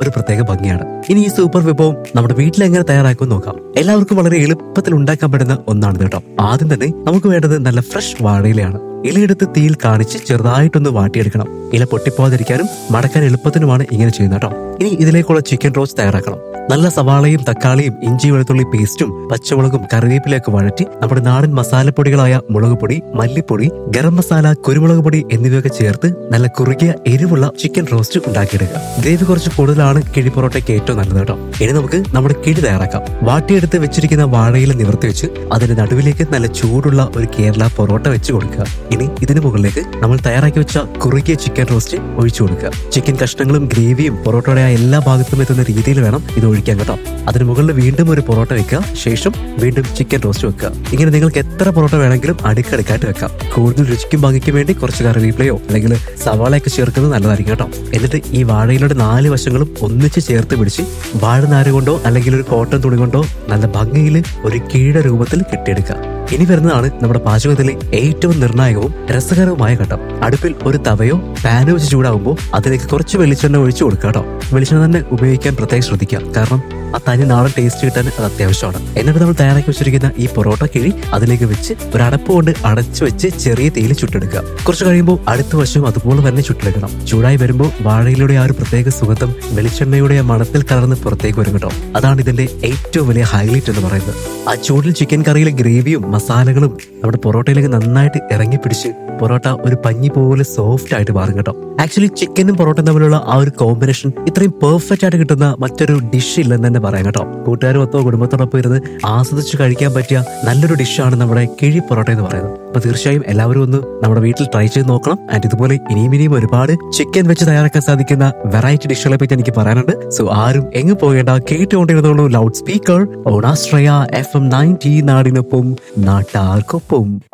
ഒരു പ്രത്യേക ഭംഗിയാണ് ഇനി ഈ സൂപ്പർ വിഭവം നമ്മുടെ വീട്ടിൽ എങ്ങനെ തയ്യാറാക്കും നോക്കാം എല്ലാവർക്കും വളരെ എളുപ്പത്തിൽ ഉണ്ടാക്കാൻ പറ്റുന്ന ഒന്നാണ് കേട്ടോ ആദ്യം തന്നെ നമുക്ക് വേണ്ടത് നല്ല ഫ്രഷ് വാഴയിലയാണ് ഇലയെടുത്ത് തീയിൽ കാണിച്ച് ചെറുതായിട്ടൊന്ന് വാട്ടിയെടുക്കണം ഇല പൊട്ടിപ്പോകാതിരിക്കാനും മടക്കാൻ എളുപ്പത്തിനുമാണ് ഇങ്ങനെ ചെയ്യുന്നത് കേട്ടോ ഇനി ഇതിലേക്കുള്ള ചിക്കൻ റോസ്റ്റ് തയ്യാറാക്കണം നല്ല സവാളയും തക്കാളിയും ഇഞ്ചി വെളുത്തുള്ളി പേസ്റ്റും പച്ചമുളകും കറിവേപ്പിലയൊക്കെ വഴറ്റി നമ്മുടെ നാടൻ മസാലപ്പൊടികളായ മുളക് പൊടി മല്ലിപ്പൊടി ഗരം മസാല കുരുമുളക് പൊടി എന്നിവയൊക്കെ ചേർത്ത് നല്ല കുറുകിയ എരിവുള്ള ചിക്കൻ റോസ്റ്റ് ഉണ്ടാക്കിയെടുക്കുക ഗ്രേവി കുറച്ച് കൂടുതലാണ് കിഴി പൊറോട്ടയ്ക്ക് ഏറ്റവും നല്ലത് കേട്ടോ ഇനി നമുക്ക് നമ്മുടെ കിഴി തയ്യാറാക്കാം വാട്ടിയെടുത്ത് വെച്ചിരിക്കുന്ന വാഴയില നിവർത്തി വെച്ച് അതിന്റെ നടുവിലേക്ക് നല്ല ചൂടുള്ള ഒരു കേരള പൊറോട്ട വെച്ച് കൊടുക്കുക ഇനി ഇതിന് മുകളിലേക്ക് നമ്മൾ തയ്യാറാക്കി വെച്ച കുറുകിയ ചിക്കൻ റോസ്റ്റ് ഒഴിച്ചു കൊടുക്കുക ചിക്കൻ കഷ്ണങ്ങളും ഗ്രേവിയും പൊറോട്ടയുടെ ആ എല്ലാ ഭാഗത്തും എത്തുന്ന രീതിയിൽ വേണം ഇത് ഒഴിക്കാൻ കേട്ടോ അതിന് മുകളിൽ വീണ്ടും ഒരു പൊറോട്ട വെക്കുക ശേഷം വീണ്ടും ചിക്കൻ റോസ്റ്റ് വെക്കുക ഇങ്ങനെ നിങ്ങൾക്ക് എത്ര പൊറോട്ട വേണമെങ്കിലും അടുക്കടുക്കായിട്ട് വെക്കാം കൂടുതൽ രുചിക്കും ഭംഗിക്കും വേണ്ടി കുറച്ച് കറിവേപ്പിലയോ അല്ലെങ്കിൽ സവാളയൊക്കെ ചേർക്കുന്നത് നല്ലതായിരിക്കും കേട്ടോ എന്നിട്ട് ഈ വാഴയിലൂടെ നാല് വശങ്ങളും ഒന്നിച്ച് ചേർത്ത് പിടിച്ച് വാഴനാര് കൊണ്ടോ അല്ലെങ്കിൽ ഒരു കോട്ടൺ തുണി കൊണ്ടോ നല്ല ഭംഗിയിൽ ഒരു കീഴ രൂപത്തിൽ കെട്ടിയെടുക്കുക ഇനി വരുന്നതാണ് നമ്മുടെ പാചകത്തിലെ ഏറ്റവും നിർണായകവും രസകരവുമായ ഘട്ടം അടുപ്പിൽ ഒരു തവയോ പാനോ വെച്ച് ചൂടാകുമ്പോൾ അതിലേക്ക് കുറച്ച് വെളിച്ചെണ്ണ ഒഴിച്ചു കൊടുക്കുക കേട്ടോ വെളിച്ചെണ്ണ തന്നെ ഉപയോഗിക്കാൻ പ്രത്യേകം ശ്രദ്ധിക്കുക കാരണം ആ തനി നാടൻ ടേസ്റ്റ് കിട്ടാൻ അത് അത്യാവശ്യമാണ് എന്നിട്ട് നമ്മൾ തയ്യാറാക്കി വെച്ചിരിക്കുന്ന ഈ പൊറോട്ട കിഴി അതിലേക്ക് വെച്ച് ഒരു അടപ്പ് കൊണ്ട് അടച്ചു വെച്ച് ചെറിയ തീയിൽ ചുട്ടെടുക്കുക കുറച്ച് കഴിയുമ്പോൾ അടുത്ത വശവും അതുപോലെ തന്നെ ചുട്ടെടുക്കണം ചൂടായി വരുമ്പോൾ വാഴയിലൂടെ ആ ഒരു പ്രത്യേക സുഗന്ധം വെളിച്ചെണ്ണയുടെ ആ മണത്തിൽ കലർന്ന് പുറത്തേക്ക് വരും കേട്ടോ അതാണ് ഇതിന്റെ ഏറ്റവും വലിയ ഹൈലൈറ്റ് എന്ന് പറയുന്നത് ആ ചൂടിൽ ചിക്കൻ കറിയിലെ ഗ്രേവിയും മസാലകളും നമ്മുടെ പൊറോട്ടയിലേക്ക് നന്നായിട്ട് ഇറങ്ങി പിടിച്ച് പൊറോട്ട ഒരു പഞ്ഞി പോലെ സോഫ്റ്റ് ആയിട്ട് മാറും കേട്ടോ ആക്ച്വലി ചിക്കനും പൊറോട്ടയും തമ്മിലുള്ള ആ ഒരു കോമ്പിനേഷൻ ഇത്രയും പെർഫെക്റ്റ് ആയിട്ട് കിട്ടുന്ന മറ്റൊരു ഡിഷ് ഇല്ലെന്ന് തന്നെ പറയാം കേട്ടോ കൂട്ടുകാരുമൊത്തോ കുടുംബത്തോടൊപ്പം ഇരുന്ന് ആസ്വദിച്ച് കഴിക്കാൻ പറ്റിയ നല്ലൊരു ഡിഷാണ് നമ്മുടെ കിഴി പൊറോട്ട എന്ന് പറയുന്നത് അപ്പൊ തീർച്ചയായും എല്ലാവരും ഒന്ന് നമ്മുടെ വീട്ടിൽ ട്രൈ ചെയ്ത് നോക്കണം ആൻഡ് ഇതുപോലെ ഇനിയും ഇനിയും ഒരുപാട് ചിക്കൻ വെച്ച് തയ്യാറാക്കാൻ സാധിക്കുന്ന വെറൈറ്റി ഡിഷുകളെ പറ്റി എനിക്ക് പറയാനുണ്ട് സോ ആരും എങ്ങ് പോകേണ്ട കേട്ടുകൊണ്ടിരുന്നോളൂ ലൗഡ് സ്പീക്കർ ഓണാശ്രയ എഫ് എം നയൻറ്റി നാടിനൊപ്പം നാട്ടാർക്കൊപ്പം